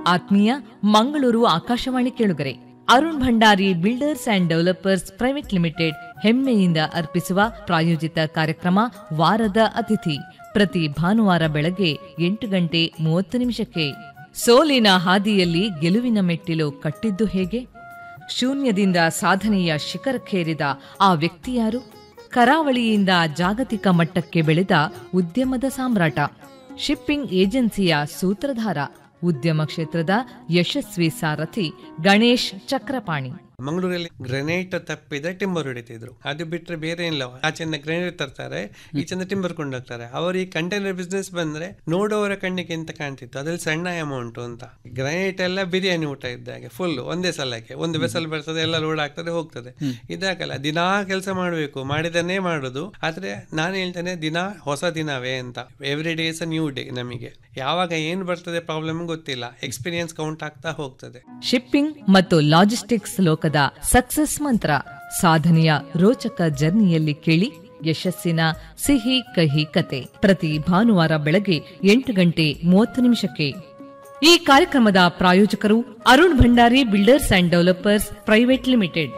ಆತ್ಮೀಯ ಮಂಗಳೂರು ಆಕಾಶವಾಣಿ ಕೇಳುಗರೆ Arun Bhandari builders and developers private limited ಹೆಮ್ಮೆಯಿಂದ ಅರ್ಪಿಸುವ ಪ್ರಾಯೋಜಿತ ಕಾರ್ಯಕ್ರಮ ವಾರದ ಅತಿಥಿ ಪ್ರತಿ ಭಾನುವಾರ ಬೆಳಗ್ಗೆ ಎಂಟು ಗಂಟೆ ಮೂವತ್ತು ನಿಮಿಷಕ್ಕೆ ಸೋಲಿನ ಹಾದಿಯಲ್ಲಿ ಗೆಲುವಿನ ಮೆಟ್ಟಿಲು ಕಟ್ಟಿದ್ದು ಹೇಗೆ ಶೂನ್ಯದಿಂದ ಸಾಧನೆಯ ಶಿಖರಕ್ಕೇರಿದ ಆ ವ್ಯಕ್ತಿ ಯಾರು ಕರಾವಳಿಯಿಂದ ಜಾಗತಿಕ ಮಟ್ಟಕ್ಕೆ ಬೆಳೆದ ಉದ್ಯಮದ ಸಾಮ್ರಾಟ ಶಿಪ್ಪಿಂಗ್ ಏಜೆನ್ಸಿಯ ಸೂತ್ರಧಾರ ಉದ್ಯಮ ಕ್ಷೇತ್ರದ ಯಶಸ್ವಿ ಸಾರಥಿ ಗಣೇಶ್ ಚಕ್ರಪಾಣಿ ಮಂಗಳೂರಲ್ಲಿ ಗ್ರೆನೈಟ್ ತಪ್ಪಿದ ಟಿಂಬರ್ ಹೊಡಿತಿದ್ರು ಅದು ಬಿಟ್ರೆ ಬೇರೆ ಇಲ್ಲ ಆಚೆಯಿಂದ ಗ್ರೆನೈಟ್ ತರ್ತಾರೆ ಈಚೆಯಿಂದ ಟಿಂಬರ್ ಕೊಂಡೋಗ್ತಾರೆ ಅವರು ಈ ಕಂಟೈನರ್ ಬಿಸ್ನೆಸ್ ಬಂದ್ರೆ ನೋಡೋವರ ಕಣ್ಣಿಗೆ ಎಂತ ಕಾಣ್ತಿತ್ತು ಅದ್ರಲ್ಲಿ ಸಣ್ಣ ಅಮೌಂಟ್ ಅಂತ ಗ್ರೆನೈಟ್ ಎಲ್ಲ ಬಿರಿಯಾನಿ ಊಟ ಇದ್ದಾಗೆ ಫುಲ್ ಒಂದೇ ಸಲಕ್ಕೆ ಒಂದು ಬೆಸಲ್ ಬರ್ತದೆ ಎಲ್ಲ ಲೋಡ್ ಆಗ್ತದೆ ಹೋಗ್ತದೆ ಇದಾಗಲ್ಲ ದಿನಾ ಕೆಲಸ ಮಾಡಬೇಕು ಮಾಡಿದನ್ನೇ ಮಾಡುದು ಆದ್ರೆ ನಾನು ಹೇಳ್ತೇನೆ ದಿನ ಹೊಸ ದಿನವೇ ಅಂತ every day is a new day ನಮಗೆ ಯಾವಾಗ ಏನ್ ಬರ್ತದೆ ಪ್ರಾಬ್ಲಮ್ ಗೊತ್ತಿಲ್ಲ ಎಕ್ಸ್ಪೀರಿಯನ್ಸ್ ಕೌಂಟ್ ಆಗ್ತಾ ಹೋಗ್ತದೆ ಶಿಪ್ಪಿಂಗ್ ಮತ್ತು ಲಾಜಿಸ್ಟಿಕ್ಸ್ ಲೋಕದ ಸಕ್ಸಸ್ ಮಂತ್ರ ಸಾಧನೆಯ ರೋಚಕ ಜರ್ನಿಯಲ್ಲಿ ಕೇಳಿ ಯಶಸ್ಸಿನ ಸಿಹಿ ಕಹಿ ಕತೆ ಪ್ರತಿ ಭಾನುವಾರ ಬೆಳಗ್ಗೆ ಎಂಟು ಗಂಟೆ ಮೂವತ್ತು ನಿಮಿಷಕ್ಕೆ ಈ ಕಾರ್ಯಕ್ರಮದ ಪ್ರಾಯೋಜಕರು Arun Bhandari builders and developers private limited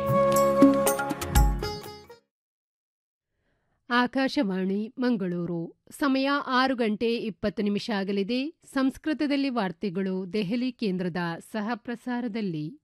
Akashvani Mangaluru ಸಮಯ ಆರು ಗಂಟೆ ಇಪ್ಪತ್ತು ನಿಮಿಷ ಆಗಲಿದೆ ಸಂಸ್ಕೃತದಲ್ಲಿ ವಾರ್ತೆಗಳು ದೆಹಲಿ ಕೇಂದ್ರದ ಸಹ ಪ್ರಸಾರದಲ್ಲಿ